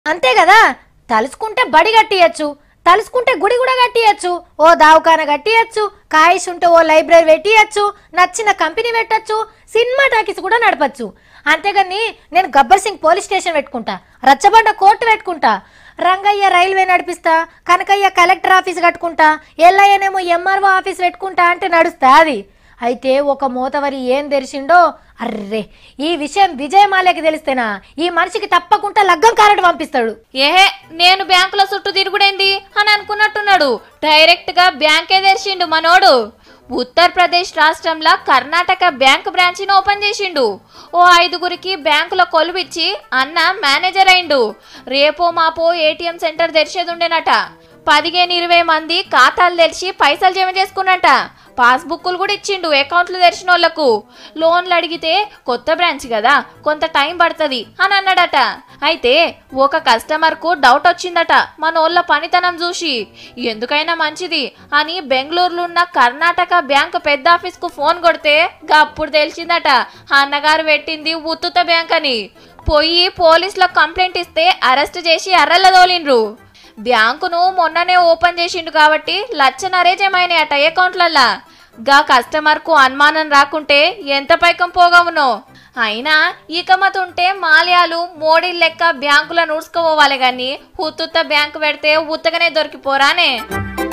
అంతే కదా తలుసుకుంటే బడి కట్టియచ్చు తలుసుకుంటే గుడి కూడా కట్టియచ్చు ఓ దావకాన కట్టియచ్చు కాయిష్ ఉంటే ఓ లైబ్రరీ పెట్టియచ్చు నచ్చిన కంపెనీ పెట్టచ్చు సినిమా టాకీస్ కూడా నడపచ్చు అంతేగాని నేను గబ్బర్ సింగ్ పోలీస్ స్టేషన్ పెట్టుకుంటా రచ్చబండ కోర్టు పెట్టుకుంటా రంగయ్య రైల్వే నడిపిస్తా కనకయ్య కలెక్టర్ ఆఫీస్ కట్టుకుంటా ఎల్లయ్యనేమో ఎంఆర్ఓ ఆఫీస్ పెట్టుకుంటా అంటే నడుస్తా అది అయితే ఒక మోతవరి ఏం తెలిసిండో అర్రే ఈ విషయం విజయమాలకి తెలిస్తేనా ఈ మనిషికి తప్పకుండా లగ్గం కారట పంపిస్తాడు ఏహే నేను బ్యాంకుల చుట్టూ తిరుగుడేంది అని అనుకున్నట్టున్నాడు డైరెక్ట్ గా బ్యాంకే తెరిచిండు మనోడు ఉత్తరప్రదేశ్ రాష్ట్రంలో కర్ణాటక బ్యాంక్ బ్రాంచిని ఓపెన్ చేసిండు ఓ ఐదుగురికి బ్యాంకులో కొలువిచ్చి అన్న మేనేజర్ అయిండు రేపో మాపో ఏటీఎం సెంటర్ తెరిచేది ఉండేనట పదిహేను ఇరవై మంది ఖాతాలు తెరిచి పైసలు జమ చేసుకున్నట పాస్బుక్లు కూడా ఇచ్చిండు అకౌంట్లు తెరిచిన వాళ్ళకు లోన్లు అడిగితే కొత్త బ్రాంచ్ కదా కొంత టైం పడుతుంది అని అన్నాడట అయితే ఒక కస్టమర్ కు డౌట్ వచ్చిందట మన వాళ్ళ పనితనం చూసి ఎందుకైనా మంచిది అని బెంగళూరులో ఉన్న కర్ణాటక బ్యాంక్ పెద్ద ఆఫీస్ కు ఫోన్ కొడితే అప్పుడు తెలిసిందట అన్నగారు పెట్టింది ఉత్తుత బ్యాంక్ అని పోయి పోలీసులకు కంప్లైంట్ ఇస్తే అరెస్ట్ చేసి అర్రల తోలిండ్రు బ్యాంకును మొన్ననే ఓపెన్ చేసిండు కాబట్టి లచ్చనరే జమైనాయట అకౌంట్లల్లా గా కస్టమర్ కు అనుమానం రాకుంటే ఎంత పైకం పోగవునో అయినా ఇకమత ఉంటే మాల్యాలు మోడీ లెక్క బ్యాంకుల నూడ్చుకోవాలి గాని ఉత్తుత్త బ్యాంకు పెడితే ఉత్తగానే దొరికిపోరానే